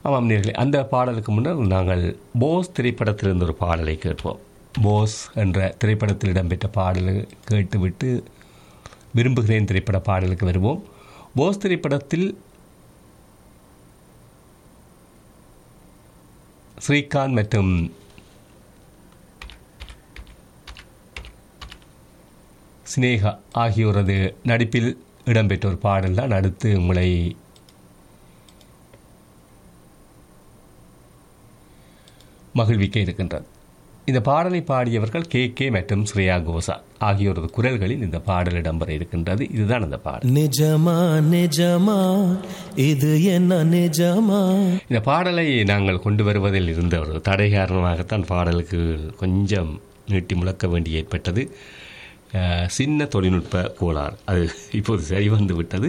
ஆமாம் நேர்களே அந்த பாடலுக்கு முன்னர் நாங்கள் போஸ் திரைப்படத்திலிருந்து ஒரு பாடலை கேட்போம் போஸ் என்ற திரைப்படத்தில் இடம்பெற்ற பாடலை கேட்டுவிட்டு விரும்புகிறேன் திரைப்பட பாடலுக்கு வருவோம் போஸ் திரைப்படத்தில் ஸ்ரீகாந்த் மற்றும் சினேகா ஆகியோரது நடிப்பில் இடம்பெற்ற ஒரு பாடல் தான் அடுத்து உங்களை மகிழ்விக்க இருக்கின்றது இந்த பாடலை பாடியவர்கள் கே கே மற்றும் ஸ்ரேயா கோசா ஆகியோரது குரல்களில் இந்த பாடல் இடம்பெற இருக்கின்றது இதுதான் அந்த பாடல் நிஜமா நிஜமா இது என்ன நிஜமா இந்த பாடலை நாங்கள் கொண்டு வருவதில் இருந்த ஒரு தடை காரணமாகத்தான் பாடலுக்கு கொஞ்சம் நீட்டி முழக்க வேண்டி ஏற்பட்டது அஹ், சின்ன தொழில்நுட்ப கோளாறு அது இப்போது சரி வந்து விட்டது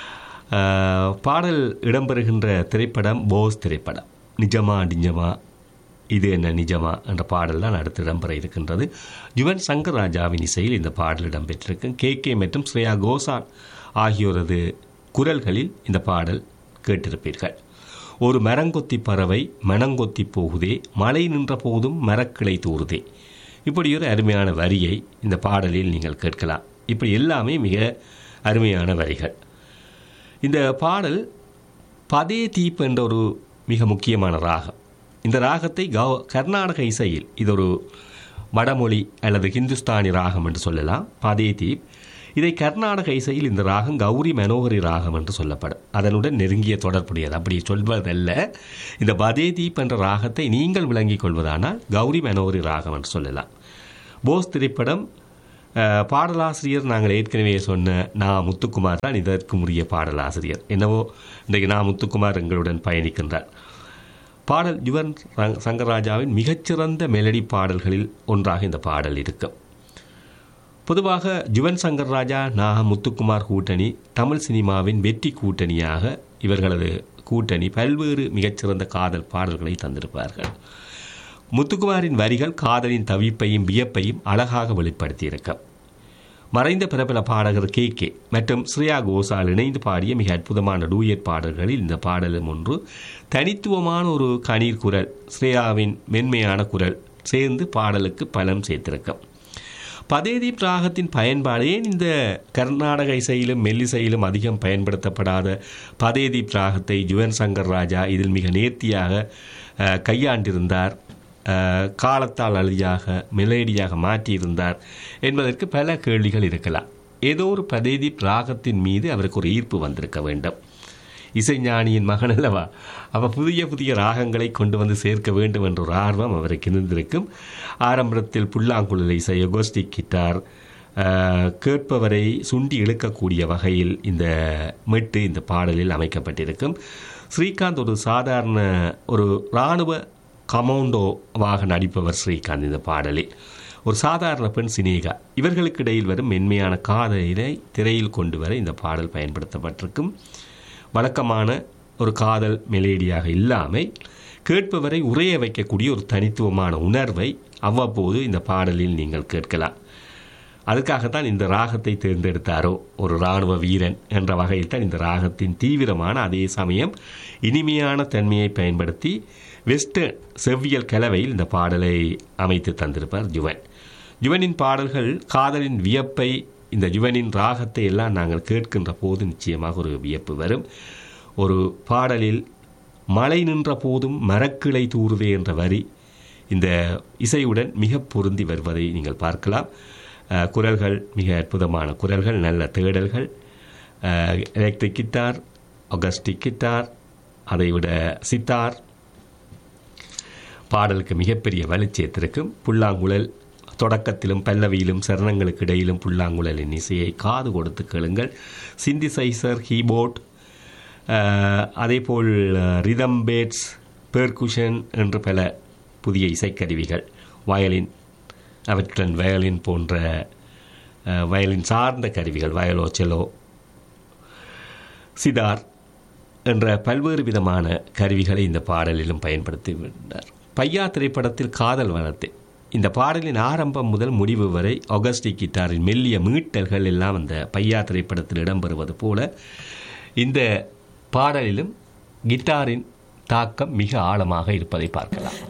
அஹ், பாடல் இடம்பெறுகின்ற திரைப்படம் போஸ் திரைப்படம் நிஜமா நிஜமா இது என்ன நிஜமா என்ற பாடல் தான் அடுத்து இடம்பெற இருக்கின்றது யுவன் சங்கர் ராஜாவின் இசையில் இந்த பாடல் இடம்பெற்றிருக்கு கே கே மற்றும் ஸ்ரேயா கோசான் ஆகியோரது குரல்களில் இந்த பாடல் கேட்டிருப்பீர்கள் ஒரு மரங்கொத்தி பறவை மனங்கொத்தி போகுதே மழை நின்ற போதும் மரக்கிளை தூறுதே இப்படி ஒரு அருமையான வரியை இந்த பாடலில் நீங்கள் கேட்கலாம் இப்படி எல்லாமே மிக அருமையான வரிகள் இந்த பாடல் பதே தீப் என்ற ஒரு மிக முக்கியமான ராகம் இந்த ராகத்தை கௌ கர்நாடக இசையில் இது ஒரு வடமொழி அல்லது ஹிந்துஸ்தானி ராகம் என்று சொல்லலாம் பதே தீப் இதை கர்நாடக இசையில் இந்த ராகம் கௌரி மனோகரி ராகம் என்று சொல்லப்படும் அதனுடன் நெருங்கிய தொடர்புடையது அப்படி சொல்வதல்ல இந்த பதே தீப் என்ற ராகத்தை நீங்கள் விளங்கிக் கொள்வதானால் கௌரி மனோகரி ராகம் என்று சொல்லலாம் போஸ் திரைப்படம் அஹ், பாடலாசிரியர் நாங்கள் ஏற்கனவே சொன்ன நா முத்துக்குமார் தான் இதற்கு உரிய பாடலாசிரியர் என்னவோ இன்றைக்கு நா முத்துக்குமார் எங்களுடன் பயணிக்கின்றார் பாடல் யுவன் சங்- சங்கர்ராஜாவின் மிகச்சிறந்த மெலடி பாடல்களில் ஒன்றாக இந்த பாடல் இருக்கும் பொதுவாக ஜுவன் சங்கர் ராஜா நாக முத்துக்குமார் கூட்டணி தமிழ் சினிமாவின் வெற்றி கூட்டணியாக இவர்களது கூட்டணி பல்வேறு மிகச்சிறந்த காதல் பாடல்களை தந்திருப்பார்கள் முத்துக்குமாரின் வரிகள் காதலின் தவிப்பையும் வியப்பையும் அழகாக வெளிப்படுத்தியிருக்கும் மறைந்த பிரபல பாடகர் கே கே மற்றும் ஸ்ரேயா கோசால் இணைந்து பாடிய மிக அற்புதமான டூயட் பாடல்களில் இந்த பாடலும் ஒன்று தனித்துவமான ஒரு கணீர் குரல் ஸ்ரேயாவின் மென்மையான குரல் சேர்ந்து பாடலுக்கு பலம் சேர்த்திருக்கும் பதேதீப் ராகத்தின் பயன்பாடு ஏன் இந்த கர்நாடக இசையிலும் மெல்லிசையிலும் அதிகம் பயன்படுத்தப்படாத பதேதீப் ராகத்தை ஜுவன் சங்கர் ராஜா இதில் மிக நேர்த்தியாக அஹ், கையாண்டிருந்தார் அஹ், காலத்தால் அழியாக மெலேடியாக மாற்றியிருந்தார் என்பதற்கு பல கேள்விகள் இருக்கலாம் ஏதோ ஒரு பதேதீப் ராகத்தின் மீது அவருக்கு ஒரு ஈர்ப்பு வந்திருக்க வேண்டும் இசைஞானியின் மகன் அல்லவா அவ புதிய புதிய ராகங்களை கொண்டு வந்து சேர்க்க வேண்டும் என்ற ஒரு ஆர்வம் அவருக்கு இருந்திருக்கும் ஆரம்பத்தில் புல்லாங்குழல் இசை ஒகோஸ்டிக் கிட்டார் அஹ், கேட்பவரை சுண்டி இழுக்கக்கூடிய வகையில் இந்த மெட்டு இந்த பாடலில் அமைக்கப்பட்டிருக்கும் ஸ்ரீகாந்த் ஒரு சாதாரண ஒரு இராணுவ கமௌண்டோவாக நடிப்பவர் ஸ்ரீகாந்த் இந்த பாடலில் ஒரு சாதாரண பெண் சினேகா இவர்களுக்கு இடையில் வரும் மென்மையான காதலை திரையில் கொண்டு வர இந்த பாடல் பயன்படுத்தப்பட்டிருக்கும் வழக்கமான ஒரு காதல் மெலேடியாக இல்லாமல் கேட்பவரை உரைய வைக்கக்கூடிய ஒரு தனித்துவமான உணர்வை அவ்வப்போது இந்த பாடலில் நீங்கள் கேட்கலாம் அதுக்காகத்தான் இந்த ராகத்தை தேர்ந்தெடுத்தாரோ ஒரு இராணுவ வீரன் என்ற வகையில் தான் இந்த ராகத்தின் தீவிரமான அதே சமயம் இனிமையான தன்மையை பயன்படுத்தி வெஸ்டர்ன் செவ்வியல் கலவையில் இந்த பாடலை அமைத்து தந்திருப்பார் ஜுவன் ஜுவனின் பாடல்கள் காதலின் வியப்பை இந்த ஜுவனின் ராகத்தை எல்லாம் நாங்கள் கேட்கின்ற போது நிச்சயமாக ஒரு வியப்பு வரும் ஒரு பாடலில் மழை நின்ற போதும் மரக்கிளை தூறுதே என்ற வரி இந்த இசையுடன் மிக பொருந்தி வருவதை நீங்கள் பார்க்கலாம் அஹ், குரல்கள் மிக அற்புதமான குரல்கள் நல்ல தேடல்கள் எலக்ட்ரிக் கிட்டார் ஒகஸ்டிக் கிட்டார் அதைவிட சித்தார் பாடலுக்கு மிகப்பெரிய வலுச்சேர்த்திருக்கும் புல்லாங்குழல் தொடக்கத்திலும் பல்லவியிலும் சரணங்களுக்கு இடையிலும் புல்லாங்குழலின் இசையை காது கொடுத்து கேளுங்கள் சிந்திசைசர் கீபோர்ட் அதேபோல் ரிதம் பேட்ஸ் பெர்குஷன் என்று பல புதிய இசைக்கருவிகள் வயலின் அவற்றுடன் வயலின் போன்ற அஹ், வயலின் சார்ந்த கருவிகள் வயலோ செலோ சிதார் என்ற பல்வேறு விதமான கருவிகளை இந்த பாடலிலும் பயன்படுத்திவிட்டார் பையா திரைப்படத்தில் காதல் வளர்த்து இந்த பாடலின் ஆரம்பம் முதல் முடிவு வரை ஒகஸ்டிக் கிட்டாரின் மெல்லிய மீட்டல்கள் எல்லாம் அந்த பையா திரைப்படத்தில் இடம்பெறுவது போல இந்த பாடலிலும் கிட்டாரின் தாக்கம் மிக ஆழமாக இருப்பதை பார்க்கலாம்